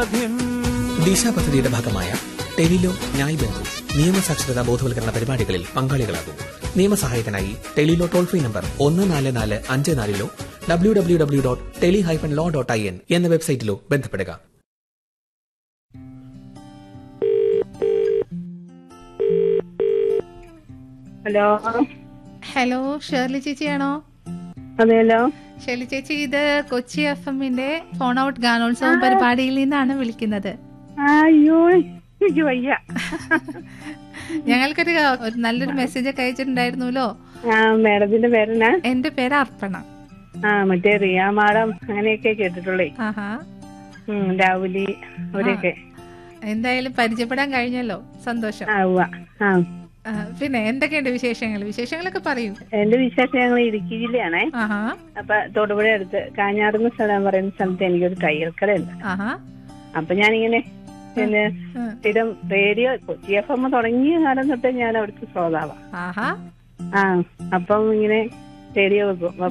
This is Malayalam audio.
ദിശ പദ്ധതിയുടെ ഭാഗമായ ടെലിലോ ന്യായ് ബന്ധു നിയമസാക്ഷരതാ ബോധവൽക്കരണ പരിപാടികളിൽ പങ്കാളികളാകും നിയമസഹായത്തിനായി ടെലിലോ ടോൾ ഫ്രീ നമ്പർ ഒന്ന് നാല് നാല് അഞ്ച് നാലിലോ W W W dot tele hyphen law dot I N എന്ന വെബ്സൈറ്റിലോ ബന്ധപ്പെടുക ഹലോ ഹലോ ഷേർലി ചേച്ചിയാണോ അതെയല്ലോ ഷേർലി ചേച്ചി ഇത് കൊച്ചി എഫ് എമ്മിന്റെ ഫോൺ ഔട്ട് ഗാനോത്സവം പരിപാടിയിൽ നിന്നാണ് വിളിക്കുന്നത് അയ്യോ എനിക്ക് വയ്യ ഞങ്ങൾക്കൊരു ഒരു നല്ലൊരു മെസ്സേജ് ഒക്കെ അയച്ചിട്ടുണ്ടായിരുന്നല്ലോ ആ മേഡത്തിന്റെ പേരെന്നാ എന്റെ പേര് അർപ്പണ ആ മറ്റേ റിയ മാഡം അങ്ങനെയൊക്കെ കേട്ടിട്ടുള്ളേ ആഹാ ഉം, രാഹുലി അവരെയൊക്കെ എന്തായാലും പരിചയപ്പെടാൻ കഴിഞ്ഞല്ലോ സന്തോഷം ആ ഉവ്വ ആ ആ, പിന്നെ എന്തൊക്കെയുണ്ട് വിശേഷങ്ങൾ വിശേഷങ്ങളൊക്കെ പറയൂ എന്റെ വിശേഷം ഞങ്ങൾ ഇടുക്കി ജില്ലയാണേ ആഹാ അപ്പൊ തൊടുപുഴ അടുത്ത് കാഞ്ഞാറുന്ന സ്ഥലം പറയുന്ന സ്ഥലത്ത് എനിക്കൊരു തയ്യൽക്കടയുണ്ട് ആഹാ അപ്പൊ ഞാനിങ്ങനെ പിന്നെ ആ. സ്ഥിരം റേഡിയോ കൊച്ചി എഫ് എം തുടങ്ങിയ കാലം തൊട്ട് ഞാൻ അവിടുത്തെ ശ്രോതാവാ ആഹാ ആ അപ്പം ഇങ്ങനെ റേഡിയോ വെക്കും